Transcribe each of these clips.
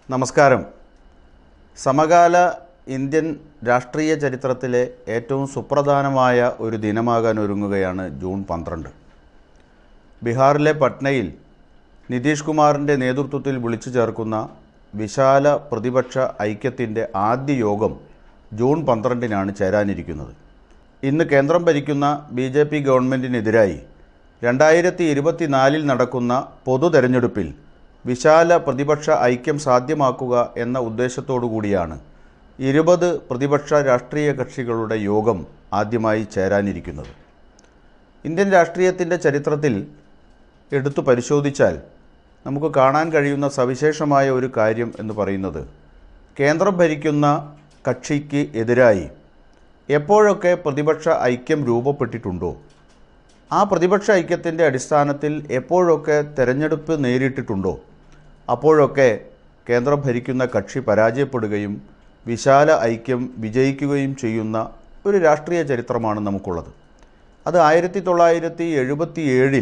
നമസ്കാരം സമകാല ഇന്ത്യൻ രാഷ്ട്രീയ ചരിത്രത്തിലെ ഏറ്റവും സുപ്രധാനമായ ഒരു ദിനമാകാൻ ഒരുങ്ങുകയാണ് ജൂൺ പന്ത്രണ്ട് ബീഹാറിലെ പട്നയിൽ നിതീഷ് കുമാറിൻ്റെ നേതൃത്വത്തിൽ വിളിച്ചു ചേർക്കുന്ന വിശാല പ്രതിപക്ഷ ഐക്യത്തിൻ്റെ ആദ്യ യോഗം ജൂൺ പന്ത്രണ്ടിനാണ് ചേരാനിരിക്കുന്നത് ഇന്ന് കേന്ദ്രം ഭരിക്കുന്ന ബി ജെ പി ഗവൺമെൻറ്റിനെതിരായി രണ്ടായിരത്തി ഇരുപത്തിനാലിൽ നടക്കുന്ന പൊതു തെരഞ്ഞെടുപ്പിൽ വിശാല പ്രതിപക്ഷ ഐക്യം സാധ്യമാക്കുക എന്ന ഉദ്ദേശത്തോടു കൂടിയാണ് ഇരുപത് പ്രതിപക്ഷ രാഷ്ട്രീയ കക്ഷികളുടെ യോഗം ആദ്യമായി ചേരാനിരിക്കുന്നത് ഇന്ത്യൻ രാഷ്ട്രീയത്തിൻ്റെ ചരിത്രത്തിൽ എടുത്തു പരിശോധിച്ചാൽ നമുക്ക് കാണാൻ കഴിയുന്ന സവിശേഷമായ ഒരു കാര്യം എന്ന് പറയുന്നത് കേന്ദ്രം ഭരിക്കുന്ന കക്ഷിക്ക് എതിരായി എപ്പോഴൊക്കെ പ്രതിപക്ഷ ഐക്യം രൂപപ്പെട്ടിട്ടുണ്ടോ ആ പ്രതിപക്ഷ ഐക്യത്തിൻ്റെ അടിസ്ഥാനത്തിൽ എപ്പോഴൊക്കെ തെരഞ്ഞെടുപ്പ് നേരിട്ടിട്ടുണ്ടോ അപ്പോഴൊക്കെ കേന്ദ്രം ഭരിക്കുന്ന കക്ഷി പരാജയപ്പെടുകയും വിശാല ഐക്യം വിജയിക്കുകയും ചെയ്യുന്ന ഒരു രാഷ്ട്രീയ ചരിത്രമാണ് നമുക്കുള്ളത് അത് ആയിരത്തി തൊള്ളായിരത്തി എഴുപത്തി ഏഴിൽ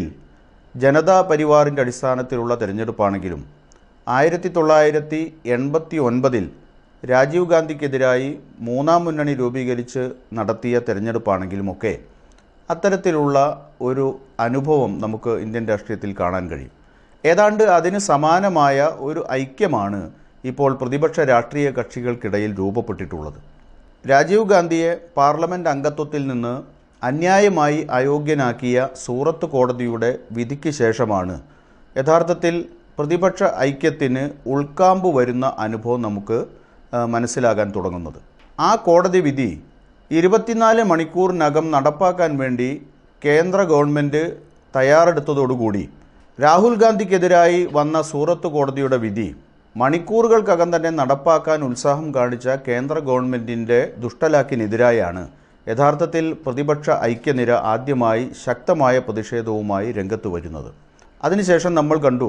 ജനതാ പരിവാറിൻ്റെ അടിസ്ഥാനത്തിലുള്ള തിരഞ്ഞെടുപ്പാണെങ്കിലും ആയിരത്തി തൊള്ളായിരത്തി എൺപത്തി ഒൻപതിൽ രാജീവ് ഗാന്ധിക്കെതിരായി മൂന്നാം മുന്നണി രൂപീകരിച്ച് നടത്തിയ തിരഞ്ഞെടുപ്പാണെങ്കിലുമൊക്കെ അത്തരത്തിലുള്ള ഒരു അനുഭവം നമുക്ക് ഇന്ത്യൻ രാഷ്ട്രീയത്തിൽ കാണാൻ കഴിയും ഏതാണ്ട് അതിന് സമാനമായ ഒരു ഐക്യമാണ് ഇപ്പോൾ പ്രതിപക്ഷ രാഷ്ട്രീയ കക്ഷികൾക്കിടയിൽ രൂപപ്പെട്ടിട്ടുള്ളത് രാജീവ് ഗാന്ധിയെ പാർലമെൻറ്റ് അംഗത്വത്തിൽ നിന്ന് അന്യായമായി അയോഗ്യനാക്കിയ സൂറത്ത് കോടതിയുടെ വിധിക്ക് ശേഷമാണ് യഥാർത്ഥത്തിൽ പ്രതിപക്ഷ ഐക്യത്തിന് ഉൾക്കാമ്പ് വരുന്ന അനുഭവം നമുക്ക് ആ, മനസ്സിലാകാൻ തുടങ്ങുന്നത് ആ കോടതി വിധി ഇരുപത്തിനാല് മണിക്കൂറിനകം നടപ്പാക്കാൻ വേണ്ടി കേന്ദ്ര ഗവൺമെൻറ് തയ്യാറെടുത്തതോടുകൂടി രാഹുൽ ഗാന്ധിക്കെതിരായി വന്ന സൂറത്ത് കോടതിയുടെ വിധി മണിക്കൂറുകൾക്കകം തന്നെ നടപ്പാക്കാൻ ഉത്സാഹം കാണിച്ച കേന്ദ്ര ഗവൺമെൻറ്റിൻ്റെ ദുഷ്ടലാക്കിനെതിരായാണ് യഥാർത്ഥത്തിൽ പ്രതിപക്ഷ ഐക്യനിര ആദ്യമായി ശക്തമായ പ്രതിഷേധവുമായി രംഗത്ത് വരുന്നത് അതിനുശേഷം നമ്മൾ കണ്ടു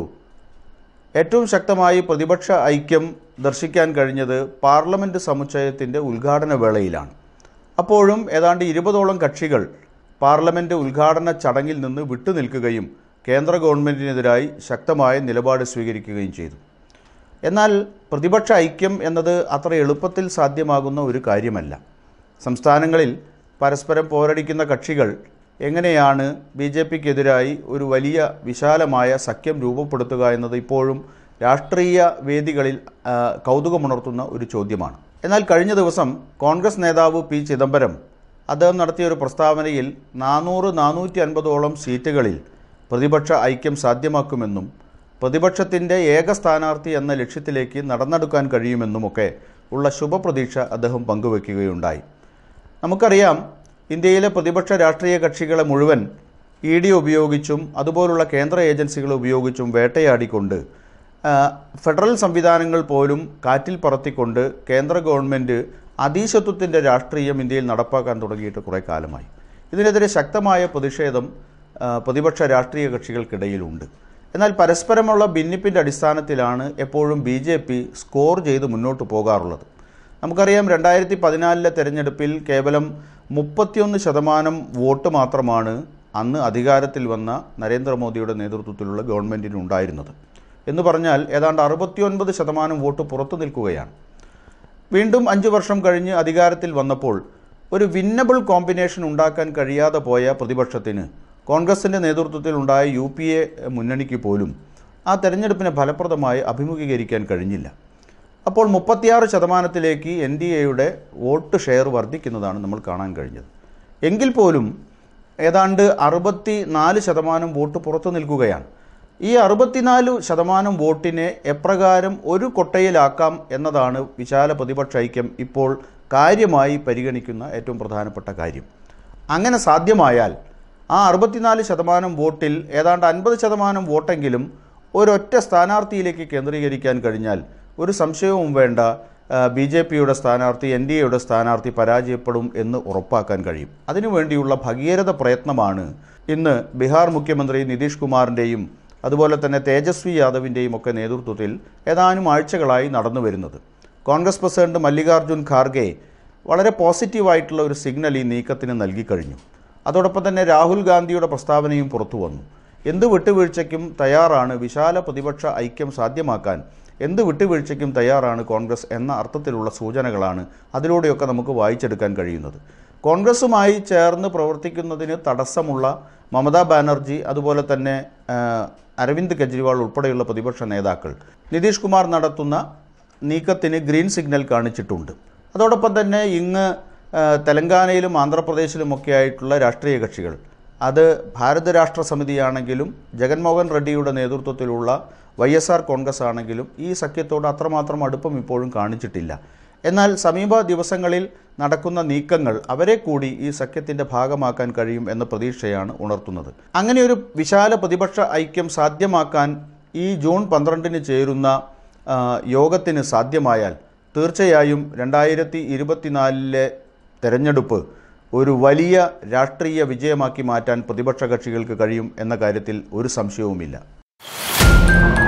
ഏറ്റവും ശക്തമായി പ്രതിപക്ഷ ഐക്യം ദർശിക്കാൻ കഴിഞ്ഞത് പാർലമെൻറ്റ് സമുച്ചയത്തിൻ്റെ ഉദ്ഘാടന വേളയിലാണ് അപ്പോഴും ഏതാണ്ട് ഇരുപതോളം കക്ഷികൾ പാർലമെൻറ്റ് ഉദ്ഘാടന ചടങ്ങിൽ നിന്ന് വിട്ടുനിൽക്കുകയും കേന്ദ്ര ഗവൺമെൻറ്റിനെതിരായി ശക്തമായ നിലപാട് സ്വീകരിക്കുകയും ചെയ്തു എന്നാൽ പ്രതിപക്ഷ ഐക്യം എന്നത് അത്ര എളുപ്പത്തിൽ സാധ്യമാകുന്ന ഒരു കാര്യമല്ല സംസ്ഥാനങ്ങളിൽ പരസ്പരം പോരടിക്കുന്ന കക്ഷികൾ എങ്ങനെയാണ് ബി ജെ പിക്കെതിരായി ഒരു വലിയ വിശാലമായ സഖ്യം രൂപപ്പെടുത്തുക എന്നത് ഇപ്പോഴും രാഷ്ട്രീയ വേദികളിൽ ആ, കൗതുകമുണർത്തുന്ന ഒരു ചോദ്യമാണ് എന്നാൽ കഴിഞ്ഞ ദിവസം കോൺഗ്രസ് നേതാവ് പി ചിദംബരം അദ്ദേഹം നടത്തിയ ഒരു പ്രസ്താവനയിൽ നാനൂറ് നാനൂറ്റി അൻപതോളം സീറ്റുകളിൽ പ്രതിപക്ഷ ഐക്യം സാധ്യമാക്കുമെന്നും പ്രതിപക്ഷത്തിൻ്റെ ഏക സ്ഥാനാർത്ഥി എന്ന ലക്ഷ്യത്തിലേക്ക് നടന്നെടുക്കാൻ കഴിയുമെന്നുമൊക്കെ ഉള്ള ശുഭപ്രതീക്ഷ അദ്ദേഹം പങ്കുവെക്കുകയുണ്ടായി നമുക്കറിയാം ഇന്ത്യയിലെ പ്രതിപക്ഷ രാഷ്ട്രീയ കക്ഷികളെ മുഴുവൻ ഇ ഡി ഉപയോഗിച്ചും അതുപോലുള്ള കേന്ദ്ര ഏജൻസികൾ ഉപയോഗിച്ചും വേട്ടയാടിക്കൊണ്ട് ആ, ഫെഡറൽ സംവിധാനങ്ങൾ പോലും കാറ്റിൽ പറത്തിക്കൊണ്ട് കേന്ദ്ര ഗവൺമെൻറ് അതീശത്വത്തിൻ്റെ രാഷ്ട്രീയം ഇന്ത്യയിൽ നടപ്പാക്കാൻ തുടങ്ങിയിട്ട് കുറേ കാലമായി ഇതിനെതിരെ ശക്തമായ പ്രതിഷേധം ആ, പ്രതിപക്ഷ രാഷ്ട്രീയ കക്ഷികൾക്കിടയിലുണ്ട് എന്നാൽ പരസ്പരമുള്ള ഭിന്നിപ്പിൻ്റെ അടിസ്ഥാനത്തിലാണ് എപ്പോഴും ബി ജെ പി സ്കോർ ചെയ്ത് മുന്നോട്ട് പോകാറുള്ളത് നമുക്കറിയാം രണ്ടായിരത്തി പതിനാലിലെ തെരഞ്ഞെടുപ്പിൽ കേവലം മുപ്പത്തിയൊന്ന് ശതമാനം വോട്ട് മാത്രമാണ് അന്ന് അധികാരത്തിൽ വന്ന നരേന്ദ്രമോദിയുടെ നേതൃത്വത്തിലുള്ള ഗവൺമെൻറ്റിന് ഉണ്ടായിരുന്നത് എന്ന് പറഞ്ഞാൽ ഏതാണ്ട് അറുപത്തിയൊൻപത് ശതമാനം വോട്ട് പുറത്തു നിൽക്കുകയാണ് വീണ്ടും അഞ്ച് വർഷം കഴിഞ്ഞ് അധികാരത്തിൽ വന്നപ്പോൾ ഒരു വിന്നബിൾ കോമ്പിനേഷൻ ഉണ്ടാക്കാൻ കഴിയാതെ പോയ പ്രതിപക്ഷത്തിന് കോൺഗ്രസിൻ്റെ നേതൃത്വത്തിലുണ്ടായ യു പി എ മുന്നണിക്ക് പോലും ആ തെരഞ്ഞെടുപ്പിനെ ഫലപ്രദമായി അഭിമുഖീകരിക്കാൻ കഴിഞ്ഞില്ല അപ്പോൾ മുപ്പത്തിയാറ് ശതമാനത്തിലേക്ക് എൻ ഡി എയുടെ വോട്ട് ഷെയർ വർദ്ധിക്കുന്നതാണ് നമ്മൾ കാണാൻ കഴിഞ്ഞത് എങ്കിൽ പോലും ഏതാണ്ട് അറുപത്തി നാല് ശതമാനം വോട്ട് പുറത്തു നിൽക്കുകയാണ് ഈ അറുപത്തിനാല് ശതമാനം വോട്ടിനെ എപ്രകാരം ഒരു കൊട്ടയിലാക്കാം എന്നതാണ് വിശാല പ്രതിപക്ഷ ഐക്യം ഇപ്പോൾ കാര്യമായി പരിഗണിക്കുന്ന ഏറ്റവും പ്രധാനപ്പെട്ട കാര്യം അങ്ങനെ സാധ്യമായാൽ ആ അറുപത്തിനാല് ശതമാനം വോട്ടിൽ ഏതാണ്ട് അൻപത് ശതമാനം വോട്ടെങ്കിലും ഒരൊറ്റ സ്ഥാനാർത്ഥിയിലേക്ക് കേന്ദ്രീകരിക്കാൻ കഴിഞ്ഞാൽ ഒരു സംശയവും വേണ്ട ബി ജെ പിയുടെ സ്ഥാനാർത്ഥി എൻ ഡി എയുടെ സ്ഥാനാർത്ഥി പരാജയപ്പെടും എന്ന് ഉറപ്പാക്കാൻ കഴിയും അതിനുവേണ്ടിയുള്ള ഭഗീരഥ പ്രയത്നമാണ് ഇന്ന് ബീഹാർ മുഖ്യമന്ത്രി നിതീഷ് കുമാറിൻ്റെയും അതുപോലെ തന്നെ തേജസ്വി യാദവിൻ്റെയും ഒക്കെ നേതൃത്വത്തിൽ ഏതാനും ആഴ്ചകളായി നടന്നു വരുന്നത് കോൺഗ്രസ് പ്രസിഡന്റ് മല്ലികാർജ്ജുൻ ഖാർഗെ വളരെ പോസിറ്റീവായിട്ടുള്ള ഒരു സിഗ്നൽ ഈ നീക്കത്തിന് നൽകിക്കഴിഞ്ഞു അതോടൊപ്പം തന്നെ രാഹുൽ ഗാന്ധിയുടെ പ്രസ്താവനയും പുറത്തു വന്നു എന്ത് വിട്ടുവീഴ്ചയ്ക്കും തയ്യാറാണ് വിശാല പ്രതിപക്ഷ ഐക്യം സാധ്യമാക്കാൻ എന്ത് വിട്ടുവീഴ്ചയ്ക്കും തയ്യാറാണ് കോൺഗ്രസ് എന്ന അർത്ഥത്തിലുള്ള സൂചനകളാണ് അതിലൂടെയൊക്കെ നമുക്ക് വായിച്ചെടുക്കാൻ കഴിയുന്നത് കോൺഗ്രസുമായി ചേർന്ന് പ്രവർത്തിക്കുന്നതിന് തടസ്സമുള്ള മമതാ ബാനർജി അതുപോലെ തന്നെ ആ, അരവിന്ദ് കെജ്രിവാൾ ഉൾപ്പെടെയുള്ള പ്രതിപക്ഷ നേതാക്കൾ നിതീഷ് കുമാർ നടത്തുന്ന നീക്കത്തിന് ഗ്രീൻ സിഗ്നൽ കാണിച്ചിട്ടുണ്ട് അതോടൊപ്പം തന്നെ ഇങ്ങ് ആ, തെലങ്കാനയിലും ആന്ധ്രാപ്രദേശിലുമൊക്കെ ആയിട്ടുള്ള രാഷ്ട്രീയ കക്ഷികൾ അത് ഭാരത രാഷ്ട്ര സമിതിയാണെങ്കിലും ജഗൻമോഹൻ റെഡ്ഡിയുടെ നേതൃത്വത്തിലുള്ള വൈ എസ് ആർ കോൺഗ്രസ് ആണെങ്കിലും ഈ സഖ്യത്തോട് അത്രമാത്രം അടുപ്പം ഇപ്പോഴും കാണിച്ചിട്ടില്ല എന്നാൽ സമീപ ദിവസങ്ങളിൽ നടക്കുന്ന നീക്കങ്ങൾ അവരെ കൂടി ഈ സഖ്യത്തിൻ്റെ ഭാഗമാക്കാൻ കഴിയും എന്ന പ്രതീക്ഷയാണ് ഉണർത്തുന്നത് അങ്ങനെ ഒരു വിശാല പ്രതിപക്ഷ ഐക്യം സാധ്യമാക്കാൻ ഈ ജൂൺ പന്ത്രണ്ടിന് ചേരുന്ന ആ, യോഗത്തിന് സാധ്യമായാൽ തീർച്ചയായും രണ്ടായിരത്തി ഇരുപത്തിനാലിലെ തെരഞ്ഞെടുപ്പ് ഒരു വലിയ രാഷ്ട്രീയ വിജയമാക്കി മാറ്റാൻ പ്രതിപക്ഷ കക്ഷികൾക്ക് കഴിയും എന്ന കാര്യത്തിൽ ഒരു സംശയവുമില്ല